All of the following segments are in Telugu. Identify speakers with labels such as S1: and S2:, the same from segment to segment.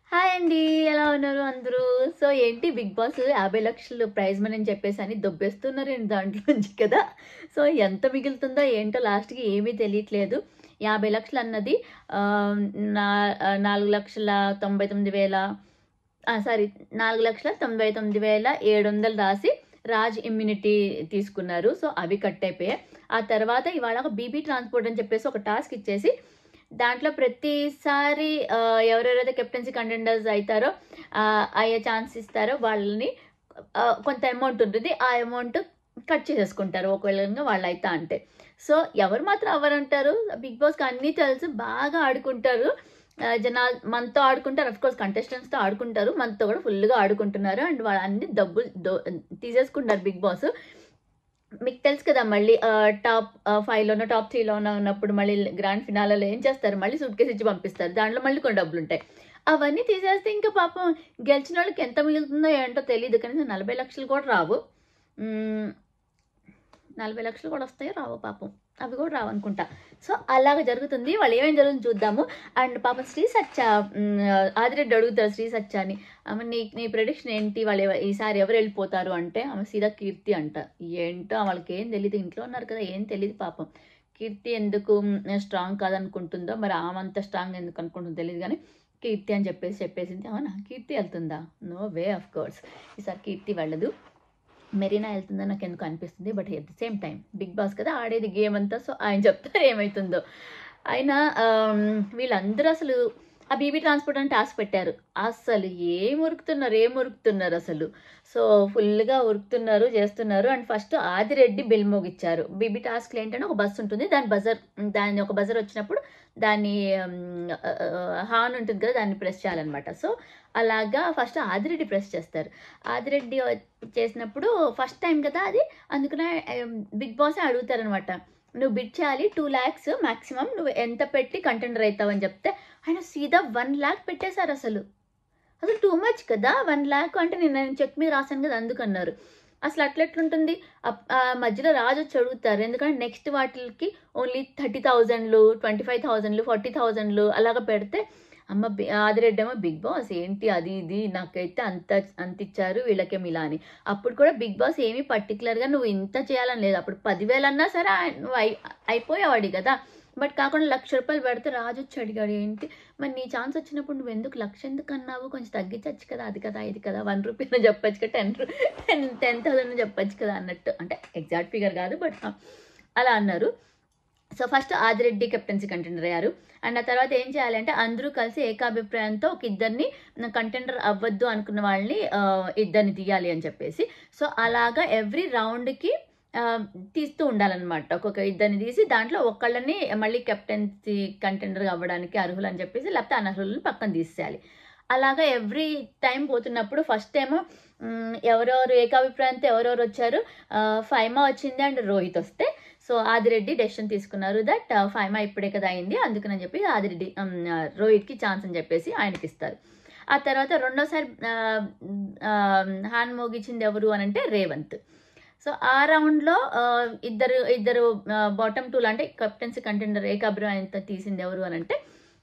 S1: హాయ్ అండి ఎలా ఉన్నారు అందరూ సో ఏంటి బిగ్ బాస్ యాభై లక్షలు ప్రైజ్ మనీ అని చెప్పేసి అని దొబ్బేస్తున్నారు ఏంటి దాంట్లోంచి కదా సో ఎంత మిగులుతుందో ఏంటో లాస్ట్కి ఏమీ తెలియట్లేదు యాభై లక్షలు అన్నది ఆ, నా ఆ, నాలుగు లక్షల తొంభై తొమ్మిది వేల సారీ నాలుగు లక్షల తొంభై తొమ్మిది వేల ఏడు వందలు రాసి రాజ్ ఇమ్యూనిటీ తీసుకున్నారు సో అవి కట్ అయిపోయాయి ఆ తర్వాత ఇవాళ ఒక బీబీ ట్రాన్స్పోర్ట్ అని చెప్పేసి ఒక టాస్క్ ఇచ్చేసి దాంట్లో ప్రతిసారి ఆ, ఎవరెవరైతే కెప్టెన్సీ కంటెండర్స్ అవుతారో ఆ, అయ్యే ఛాన్స్ ఇస్తారో వాళ్ళని ఆ, కొంత అమౌంట్ ఉంటుంది ఆ అమౌంట్ కట్ చేసేసుకుంటారు ఒకవేళ కనుక వాళ్ళు అవుతా అంటే సో ఎవరు మాత్రం ఎవరంటారు బిగ్ బాస్కి అన్నీ తెలుసు బాగా ఆడుకుంటారు ఆ, జనాలు మనతో ఆడుకుంటారు అఫ్ కోర్స్ కంటెస్టెంట్స్తో ఆడుకుంటారు మనతో కూడా ఫుల్గా ఆడుకుంటున్నారు అండ్ వాళ్ళు అన్ని డబ్బులు దో- తీసేసుకుంటారు బిగ్ బాస్ మీకు తెలుసు కదా మళ్ళీ ఆ, టాప్ ఆ, ఫైవ్లోనో టాప్ త్రీలోనో ఉన్నప్పుడు మళ్ళీ గ్రాండ్ ఫినాలలో ఏం చేస్తారు మళ్ళీ సూట్ కేసు ఇచ్చి పంపిస్తారు దాంట్లో మళ్ళీ కొన్ని డబ్బులు ఉంటాయి అవన్నీ తీసేస్తే ఇంకా పాపం గెలిచిన వాళ్ళకి ఎంత మిగులుతుందో ఏంటో తెలియదు కనీసం నలభై లక్షలు కూడా రావు మ్మ్, నలభై లక్షలు కూడా వస్తాయో రావు పాపం అవి కూడా రావు అనుకుంటా సో అలాగ జరుగుతుంది వాళ్ళు ఏమేం జరుగుతుంది చూద్దాము అండ్ పాపం శ్రీ సత్య మ్, ఆదిరెడ్డి అడుగుతారు శ్రీ సత్య అని ఆమె నీ నీ ప్రెడిక్షన్ ఏంటి వాళ్ళు ఎవ- ఈసారి ఎవరు వెళ్ళిపోతారు అంటే ఆమె సీదా కీర్తి అంట ఏంటో వాళ్ళకి ఏం తెలియదు ఇంట్లో ఉన్నారు కదా ఏం తెలియదు పాపం కీర్తి ఎందుకు స్ట్రాంగ్ కాదనుకుంటుందో మరి ఆమె అంత స్ట్రాంగ్ ఎందుకు అనుకుంటుందో తెలియదు కానీ కీర్తి అని చెప్పేసి చెప్పేసింది అవునా కీర్తి వెళ్తుందా నో వే ఆఫ్ కోర్స్ ఈసారి కీర్తి వెళ్ళదు మెరీనా వెళ్తుందని నాకు ఎందుకు అనిపిస్తుంది but at the same time Bigg Boss కదా ఆడేది గేమ్ అంతా సో ఆయన చెప్తారు ఏమవుతుందో అయినా ఆమ్, వీళ్ళందరూ అసలు ఆ బీబీ ట్రాన్స్పోర్ట్ అని టాస్క్ పెట్టారు అసలు ఏం ఉరుకుతున్నారు ఏం ఉరుకుతున్నారు అసలు సో ఫుల్గా ఉరుకుతున్నారు చేస్తున్నారు అండ్ ఫస్ట్ ఆదిరెడ్డి బెల్ మోగిచ్చారు బీబీ టాస్క్లు ఏంటంటే ఒక బస్సు ఉంటుంది దాని బజర్ దాని ఒక బజర్ వచ్చినప్పుడు దాన్ని ఉమ్, ఆ, ఆ, హాన్ ఉంటుంది కదా దాన్ని ప్రెస్ చేయాలన్నమాట సో అలాగా ఫస్ట్ ఆదిరెడ్డి ప్రెస్ చేస్తారు ఆదిరెడ్డి చేసినప్పుడు ఫస్ట్ టైం కదా అది అందుకనే బిగ్ బాస్ అడుగుతారనమాట నువ్వు బిడ్ చేయాలి టూ ల్యాక్స్ మాక్సిమం నువ్వు ఎంత పెట్టి కంటెండర్ అవుతావని చెప్తే ఆయన సీదా వన్ ల్యాక్ పెట్టేశారు అసలు అసలు టూ మచ్ కదా వన్ ల్యాక్ అంటే నేను నేను చెక్ మీద రాశాను కదా అందుకన్నారు అసలు అట్లెట్లుంటుంది అప్- ఆ మధ్యలో రాజు వచ్చి అడుగుతారు ఎందుకంటే నెక్స్ట్ వాటికి ఓన్లీ థర్టీ థౌజండ్లు ట్వంటీ ఫైవ్ థౌజండ్లు ఫార్టీ థౌజండ్లు అలాగ పెడితే అమ్మ బి- ఆదిరెడ్డి ఏమో బిగ్ బాస్ ఏంటి అది ఇది నాకైతే అంత అంత ఇచ్చారు వీళ్ళకేం ఇలా అని అప్పుడు కూడా బిగ్ బాస్ ఏమీ పర్టికులర్గా నువ్వు ఇంత చేయాలని లేదు అప్పుడు పదివేలు అన్నా సరే ఆయన- నువ్వు అయి అయిపోయేవాడి కదా బట్ కాకుండా లక్ష రూపాయలు పెడితే రాజు వచ్చి అడిగాడు ఏంటి మరి నీ ఛాన్స్ వచ్చినప్పుడు నువ్వు ఎందుకు లక్ష ఎందుకు అన్నావు కొంచెం తగ్గించచ్చు కదా అది కదా ఇది కదా వన్ రూపీ చెప్పొచ్చు కదా టెన్ టెన్ టెన్ థౌసండ్ చెప్పొచ్చు కదా అన్నట్టు అంటే ఎగ్జాక్ట్ ఫిగర్ కాదు బట్ అలా అన్నారు so first Adireddy captaincy contender అయ్యారు అండ్ ఆ తర్వాత ఏం చేయాలంటే అందరూ కలిసి ఏకాభిప్రాయంతో ఒక ఇద్దరిని కంటెండర్ అవ్వద్దు అనుకున్న వాళ్ళని ఆ, ఇద్దరిని తీయాలి అని చెప్పేసి సో అలాగా ఎవ్రీ రౌండ్కి తీస్తూ ఉండాలన్నమాట ఒక్కొక్క ఇద్దరిని తీసి దాంట్లో ఒకళ్ళని మళ్ళీ కెప్టెన్సీ కంటెండర్ అవ్వడానికి అర్హులు అని చెప్పేసి లేకపోతే అనర్హులను పక్కన తీసేయాలి అలాగా ఎవ్రీ టైం పోతున్నప్పుడు ఫస్ట్ ఏమో మ్, ఎవరెవరు ఏకాభిప్రాయంతో ఎవరెవరు వచ్చారు ఆ, ఫైమా వచ్చింది అండ్ రోహిత్ వస్తే సో ఆదిరెడ్డి డెసిషన్ తీసుకున్నారు దట్ ఫైమా ఇప్పుడే కదా అయింది అందుకని చెప్పి ఆదిరెడ్డి ఉమ్, ఆ, రోహిత్కి ఛాన్స్ అని చెప్పేసి ఆయనకి ఇస్తారు ఆ తర్వాత రెండోసారి ఆ, ఆ, హ్యాండ్ మోగించింది ఎవరు అని అంటే రేవంత్ సో ఆ రౌండ్లో ఆ, ఇద్దరు ఇద్దరు బాటమ్ టూల్ అంటే కెప్టెన్సీ కంటెండర్ ఏకాభిప్రాయంతో తీసింది ఎవరు అని అంటే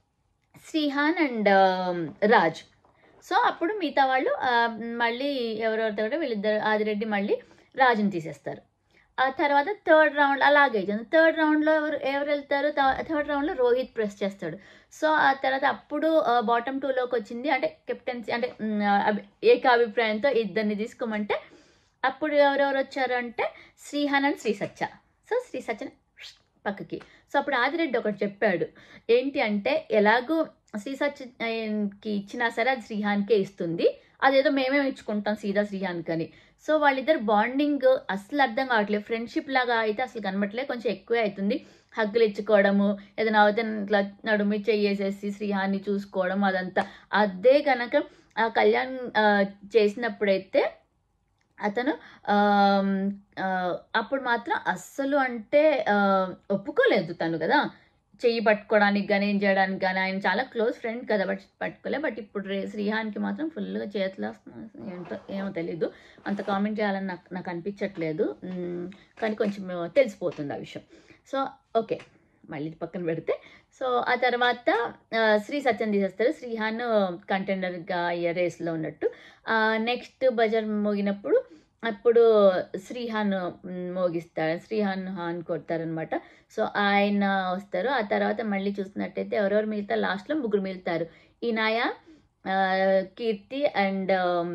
S1: శ్రీహాన్ అండ్ రాజ్ సో అప్పుడు మిగతా వాళ్ళు ఆ, మళ్ళీ ఎవరెవరితో కూడా వీళ్ళిద్దరు ఆదిరెడ్డి మళ్ళీ రాజుని తీసేస్తారు ఆ తర్వాత థర్డ్ రౌండ్ అలాగే థర్డ్ రౌండ్లో ఎవరు ఎవరు వెళ్తారు థర్డ్ రౌండ్లో రోహిత్ ప్రెస్ చేస్తాడు సో ఆ తర్వాత అప్పుడు బాటమ్ టూలోకి వచ్చింది అంటే కెప్టెన్సీ అంటే మ్, అభి- ఏకాభిప్రాయంతో ఇద్దరిని తీసుకోమంటే అప్పుడు ఎవరెవరు వచ్చారు అంటే శ్రీహాన్ అండ్ శ్రీ సత్య సో శ్రీ సత్యని పక్కకి సో అప్పుడు ఆదిరెడ్డి ఒకటి చెప్పాడు ఏంటి అంటే ఎలాగూ శ్రీ సత్యకి ఇచ్చినా సరే అది శ్రీహాన్కే ఇస్తుంది అదేదో మేమే ఇచ్చుకుంటాం సీదా శ్రీహాన్కి అని సో వాళ్ళిద్దరు బాండింగ్ అసలు అర్థం కావట్లేదు ఫ్రెండ్షిప్ లాగా అయితే అసలు కనబట్లేదు కొంచెం ఎక్కువే అవుతుంది హగ్గులు ఇచ్చుకోవడము ఏదైనా అయితే ఇట్లా నడుమి చెయ్యేసేసి శ్రీహాన్ని చూసుకోవడం అదంతా అదే కనుక ఆ కళ్యాణ్ ఆ, చేసినప్పుడైతే అతను ఆమ్, ఆ, అప్పుడు మాత్రం అస్సలు అంటే ఆ, ఒప్పుకోలేదు తను కదా చెయ్యి పట్టుకోవడానికి కానీ ఏం చేయడానికి కానీ ఆయన చాలా క్లోజ్ ఫ్రెండ్ కదా బట్ పట్టుకోలే బట్ ఇప్పుడు రే శ్రీహాన్కి మాత్రం ఫుల్గా చేతులు వస్తున్నాయి. ఏంటో ఏమో తెలీదు అంత కామెంట్ చేయాలని నాకు నాకు అనిపించట్లేదు మ్, కానీ కొంచెం తెలిసిపోతుంది ఆ విషయం సో ఓకే మళ్ళీ పక్కన పెడితే సో ఆ తర్వాత ఆ, శ్రీ సత్యం తీసేస్తారు శ్రీహాన్ కంటెండర్గా రేస్లో ఉన్నట్టు నెక్స్ట్ బజర్ మోగినప్పుడు అప్పుడు శ్రీహాన్ మ్, మోగిస్తాడు శ్రీహాన్ హాన్ కొడతారనమాట సో ఆయన వస్తారు ఆ తర్వాత మళ్ళీ చూసినట్టయితే ఎవరెవరు మిగతా లాస్ట్లో ముగ్గురు మిగులుతారు ఇనాయ ఆ, కీర్తి అండ్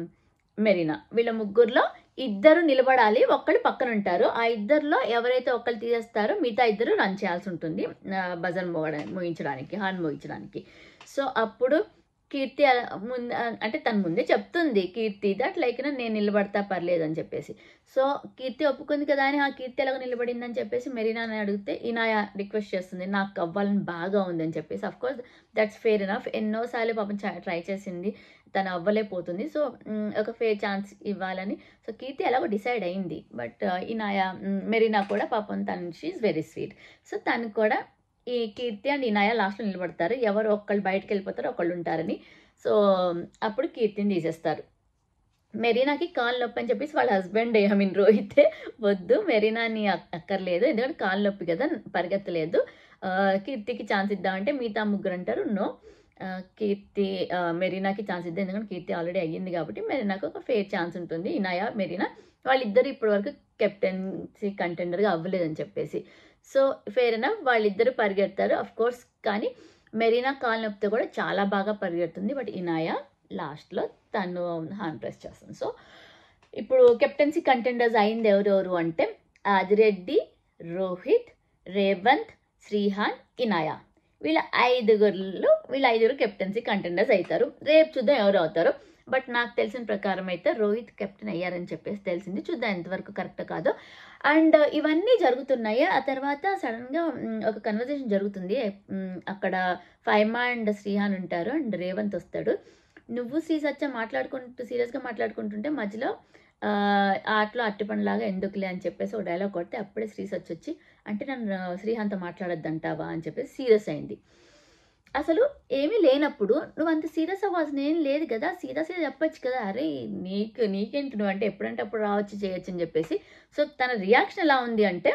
S1: మెరీనా వీళ్ళ ముగ్గురులో ఇద్దరు నిలబడాలి ఒక్కళ్ళు పక్కన ఉంటారు ఆ ఇద్దరిలో ఎవరైతే ఒక్కళ్ళు తీసేస్తారో మిగతా ఇద్దరు రన్ చేయాల్సి ఉంటుంది బజన్ మోగడానికి మోగించడానికి హార్న్ మోగించడానికి సో అప్పుడు కీర్తి అలా ముందు అంటే తన ముందే చెప్తుంది కీర్తి దట్ లైక్ నేను నిలబడతా పర్లేదు అని చెప్పేసి సో కీర్తి ఒప్పుకుంది కదా అని ఆ కీర్తి ఎలాగో నిలబడిందని చెప్పేసి మెరీనాని అడిగితే ఇనాయ రిక్వెస్ట్ చేస్తుంది నాకు అవ్వాలని బాగా ఉందని చెప్పేసి of course that's fair enough ఎన్నోసార్లు పాపం ట్రై చేసింది తను అవ్వలేకపోతుంది సో మ్, ఒక ఫేర్ ఛాన్స్ ఇవ్వాలని సో కీర్తి ఎలాగో డిసైడ్ అయింది బట్ ఇనాయ మ్, మెరీనా కూడా పాపం తను షీఈ్ వెరీ స్వీట్ సో తను కూడా ఈ కీర్తి అండ్ ఇనాయ లాస్ట్లో నిలబడతారు ఎవరు ఒక్కళ్ళు బయటకు వెళ్ళిపోతారో ఒకళ్ళు ఉంటారని సో అప్పుడు కీర్తిని తీసేస్తారు మెరీనాకి కాలు నొప్పి అని చెప్పేసి వాళ్ళ హస్బెండ్ ఐ మీన్ రోహితే వద్దు మెరీనాని అక్- అక్కర్లేదు ఎందుకంటే కాలు నొప్పి కదా పరిగెత్తలేదు ఆ, కీర్తికి ఛాన్స్ ఇద్దామంటే మిగతా ముగ్గురు అంటారు నో కీర్తి ఆ, మెరీనాకి ఛాన్స్ ఇద్దాం ఎందుకంటే కీర్తి ఆల్రెడీ అయ్యింది కాబట్టి మెరీనాకు ఒక ఫేర్ ఛాన్స్ ఉంటుంది ఇనాయా మెరీనా వాళ్ళిద్దరు ఇప్పటివరకు కెప్టెన్సీ కంటెండర్గా అవ్వలేదని చెప్పేసి సో ఫేర్ ఎనఫ్ వాళ్ళిద్దరు పరిగెడతారు అఫ్ కోర్స్ కానీ మెరీనా కాలు నొప్పితో కూడా చాలా బాగా పరిగెడుతుంది బట్ ఇనాయా లాస్ట్లో తను హ్యాండ్ ప్రెస్ చేస్తుంది సో ఇప్పుడు కెప్టెన్సీ కంటెండర్స్ అయింది ఎవరెవరు అంటే ఆదిరెడ్డి రోహిత్ రేవంత్ శ్రీహాన్ ఇనాయా వీళ్ళ ఐదుగురు వీళ్ళ ఐదుగురు కెప్టెన్సీ కంటెండర్స్ అవుతారు రేపు చూద్దాం ఎవరు అవుతారో బట్ నాకు తెలిసిన ప్రకారం అయితే రోహిత్ కెప్టెన్ అయ్యారని చెప్పేసి తెలిసింది చూద్దాం ఎంతవరకు కరెక్ట్ కాదో అండ్ ఇవన్నీ జరుగుతున్నాయి ఆ తర్వాత సడన్గా మ్, ఒక కన్వర్జేషన్ జరుగుతుంది మ్, అక్కడ ఫైమా అండ్ శ్రీహాన్ ఉంటారు అండ్ రేవంత్ వస్తాడు నువ్వు శ్రీ సత్య మాట్లాడుకుంటూ సీరియస్గా మాట్లాడుకుంటుంటే మధ్యలో ఆ, ఆటలో అట్టిపండులాగా ఎందుకులే అని చెప్పేసి ఒక డైలాగ్ కొడితే అప్పుడే శ్రీ సత్య వచ్చి అంటే నన్ను శ్రీహాన్తో మాట్లాడొద్దంటావా అని చెప్పేసి సీరియస్ అయింది అసలు ఏమీ లేనప్పుడు నువ్వు అంత సీరియస్ అవ్వాల్సిన ఏం లేదు కదా సీరియస్గా చెప్పొచ్చు కదా అరే నీకు నీకేంటి నువ్వు అంటే ఎప్పుడంటే అప్పుడు రావచ్చు చేయొచ్చు అని చెప్పేసి సో తన రియాక్షన్ ఎలా ఉంది అంటే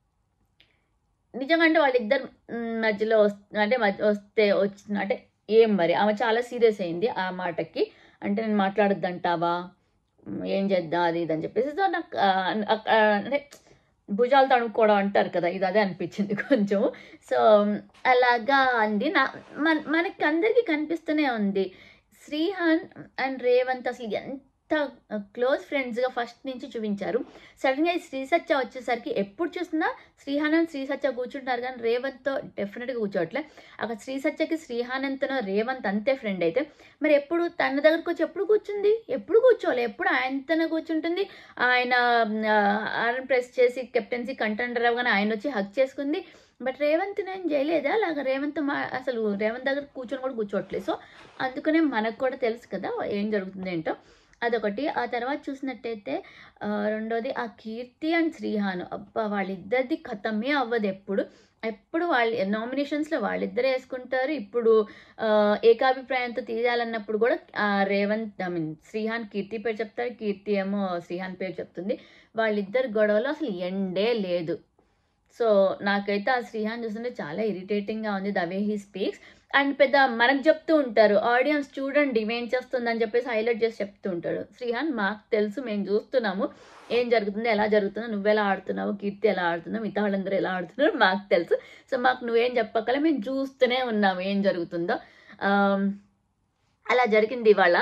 S1: నిజంగా అంటే వాళ్ళిద్దరు మ్, మధ్యలో వస్- అంటే మధ్య వస్తే వచ్చిన అంటే ఏం మరి ఆమె చాలా సీరియస్ అయింది ఆ మాటకి అంటే నేను మాట్లాడొద్దంటావా మ్, ఏం చేద్దాం అది ఇది అని చెప్పేసి సో నాకు ఆ, అక్- ఆ, అంటే భుజాలు తడుముకోవడం అంటారు కదా ఇది అదే అనిపించింది కొంచెం సో అలాగా అంది నా మన మనకి అందరికీ కనిపిస్తూనే ఉంది శ్రీహాన్ అండ్ రేవంత్ అసలు ఎంత క్లోజ్ ఫ్రెండ్స్గా ఫస్ట్ నుంచి చూపించారు సడన్గా ఈ శ్రీ సత్య వచ్చేసరికి ఎప్పుడు చూసినా శ్రీహాన్ అండ్ శ్రీ సత్య కూర్చుంటారు కానీ రేవంత్తో డెఫినెట్గా కూర్చోవట్లే అక్కడ శ్రీ సత్యకి శ్రీహానంతనో రేవంత్ అంతే ఫ్రెండ్ అయితే మరి ఎప్పుడు తన దగ్గరకు వచ్చి ఎప్పుడు కూర్చుంది ఎప్పుడు కూర్చోవాలి ఎప్పుడు ఆయనతోనే కూర్చుంటుంది ఆయన ఆయన ప్రెస్ చేసి కెప్టెన్సీ కంటెండర్ అవ్వగానే ఆయన వచ్చి హక్ చేసుకుంది బట్ రేవంత్ నేను చేయలేదా అలాగ రేవంత్ మా అసలు రేవంత్ దగ్గర కూర్చొని కూడా కూర్చోవట్లేదు సో అందుకనే మనకు కూడా తెలుసు కదా ఏం జరుగుతుంది ఏంటో అదొకటి ఆ తర్వాత చూసినట్టయితే ఆ, రెండోది ఆ కీర్తి అండ్ శ్రీహాను అబ్బా వాళ్ళిద్దరిది ఖతమే అవ్వదు ఎప్పుడు ఎప్పుడు వాళ్ళ నామినేషన్స్లో వాళ్ళిద్దరే వేసుకుంటారు ఇప్పుడు ఆ, ఏకాభిప్రాయంతో తీయాలన్నప్పుడు కూడా ఆ, రేవంత్ ఐ మీన్ శ్రీహాన్ కీర్తి పేరు చెప్తారు కీర్తి ఏమో శ్రీహాన్ పేరు చెప్తుంది వాళ్ళిద్దరు గొడవలో అసలు ఎండే లేదు సో నాకైతే ఆ శ్రీహాన్ చూస్తుంటే చాలా ఇరిటేటింగ్గా ఉంది the way he speaks and పెద్ద మనకు చెప్తూ ఉంటారు ఆడియన్స్ చూడండి ఏం చేస్తుందని చెప్పేసి హైలైట్ చేసి చెప్తూ ఉంటాడు శ్రీహాన్ మాకు తెలుసు మేము చూస్తున్నాము ఏం జరుగుతుందో ఎలా జరుగుతుందో నువ్వెలా ఆడుతున్నావు కీర్తి ఎలా ఆడుతున్నావు మిగతా వాళ్ళందరూ ఎలా ఆడుతున్నారో మాకు తెలుసు సో మాకు నువ్వేం చెప్పక్కలే మేము చూస్తూనే ఉన్నాము ఏం జరుగుతుందో ఆమ్, అలా జరిగింది ఇవాళ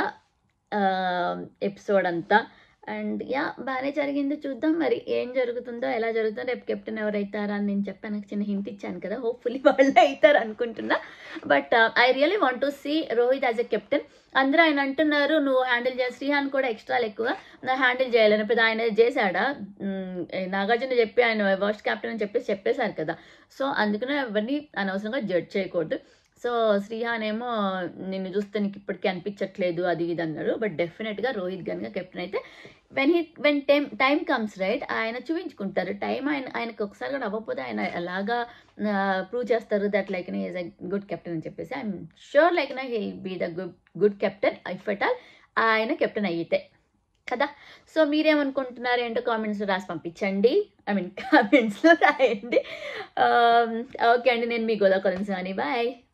S1: ఎపిసోడ్ అంతా అండ్ యా బాగానే జరిగింది చూద్దాం మరి ఏం జరుగుతుందో ఎలా జరుగుతుందో రేపు కెప్టెన్ ఎవరు అవుతారా అని నేను చెప్పాను చిన్న హింట్ ఇచ్చాను కదా హోప్ఫుల్లీ వాళ్ళే అవుతారు అనుకుంటున్నా but I really want to see Rohit as a captain అందరూ ఆయన అంటున్నారు నువ్వు హ్యాండిల్ చేయాలి శ్రీహాన్ కూడా ఎక్స్ట్రాలు ఎక్కువ నా హ్యాండిల్ చేయాలని పెద్ద ఆయన చేశాడా మ్, నాగార్జున చెప్పి ఆయన వర్స్ట్ కెప్టెన్ అని చెప్పేసి చెప్పేశారు కదా సో అందుకనే ఎవరిని అనవసరంగా జడ్జ్ చేయకూడదు సో శ్రీహాన్ ఏమో నిన్ను చూస్తే నీకు ఇప్పటికీ అనిపించట్లేదు అది ఇది అన్నాడు బట్ డెఫినెట్గా రోహిత్ కనుక కెప్టెన్ అయితే when he when time time comes right ఆయన చూపించుకుంటారు టైం ఆయన ఆయనకు ఒకసారి కూడా అవ్వకపోతే ఆయన ఎలాగా ప్రూవ్ చేస్తారు that like is a good captain అని చెప్పేసి ఐఎమ్ షూర్ లైక్ నా he be the good good captain if at all ఆయన కెప్టెన్ అయితే కదా సో మీరేమనుకుంటున్నారు ఏంటో కామెంట్స్లో రాసి పంపించండి ఐ మీన్ కామెంట్స్లో రాయండి ఓకే అండి నేను మీ గోదా కొలన్సాని బాయ్